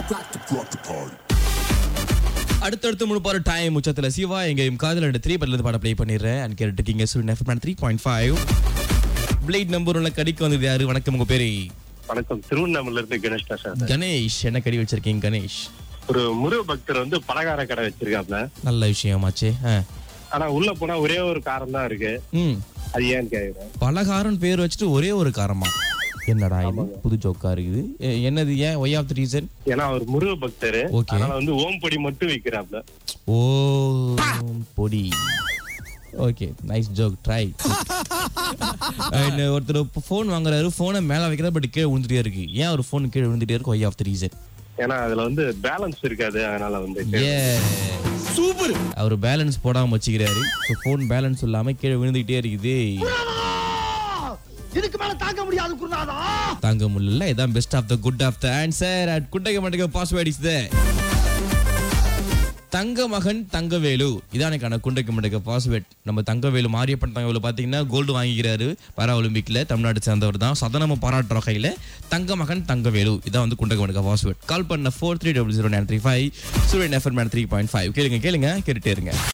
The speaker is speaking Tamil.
அடுத்தடுத்து முழுப்பாரு டைம் உச்சத்துல சிவா எங்க காதல் ரெண்டு த்ரீ பட்ல பாட ப்ளே பண்ணிடுறேன் அண்ட் கேட்டு இருக்கீங்க Suriyan FM three point five plate number உள்ள கடிக்கு வந்தது யாரு வணக்கம் உங்க பேரு வணக்கம் திருவண்ணாமலையில இருந்து கணேஷ் பேசுறேன் சார். கணேஷ் என்ன கடி வச்சிருக்கீங்க கணேஷ் ஒரு முருக பக்தர் வந்து பலகார கடை வச்சிருக்காப்ல நல்ல விஷயமாச்சே ஆ. ஆனா உள்ள போனா ஒரே ஒரு காரம் தான் இருக்கு ம் அது ஏன்னு கேக்குறேன் பலகாரன் பேர் வச்சுட்டு ஒரே ஒரு காரமா என்னடா இது புது ஜோக்கா இருக்குது எ- என்னது ஏன் ஒய் ஆஃப் த ரீசன் ஏன்னா அவர் முருக பக்தர் Okay. அதனால வந்து ஓம் பொடி மட்டும் விக்கிறாப்ல ஓ பொடி ஓகே நைஸ் ஜோக் ட்ரை ஒருத்தர் ஃபோன் வாங்குறாரு ஃபோனை மேலே வைக்கிறாரு பட் கீழே விழுந்துட்டே இருக்கு ஏன் ஒரு ஃபோன் கீழே விழுந்துட்டே இருக்கு ஒய் ஆஃப் த ரீசன் ஏன்னா அதுல வந்து பேலன்ஸ் இருக்காது அதனால வந்து ஏ சூப்பர் அவர் பேலன்ஸ் போடாம வச்சுக்கிறாரு ஃபோன் பேலன்ஸ் இல்லாம கீழே விழுந்துகிட்டே இருக்குது இதுக்கு மேல தாங்க முடியாது குருநாதா தாங்க முடியல இதான் best of the good of the answer at குட்டைக்க மாட்டேங்க பாஸ்வேர்ட் இஸ் தங்க மகன் தங்கவேலு இதானக்கான குண்டைக்கு மண்டக்க பாஸ்வேர்ட் நம்ம தங்கவேலு மாரியப்பன் தங்கவேலு பார்த்தீங்கன்னா கோல்டு வாங்கிக்கிறாரு பாரா ஒலிம்பிக்ல தமிழ்நாடு சேர்ந்தவர் தான் சதனம பாராட்டுற வகையில் தங்க மகன் தங்கவேலு இதான் வந்து குண்டக்க மண்டக்க பாஸ்வேர்ட் கால் பண்ண four three double zero nine three five Suriyan FM three point five கேளுங்க கேளுங்க கேட்டுட்டே இருங்க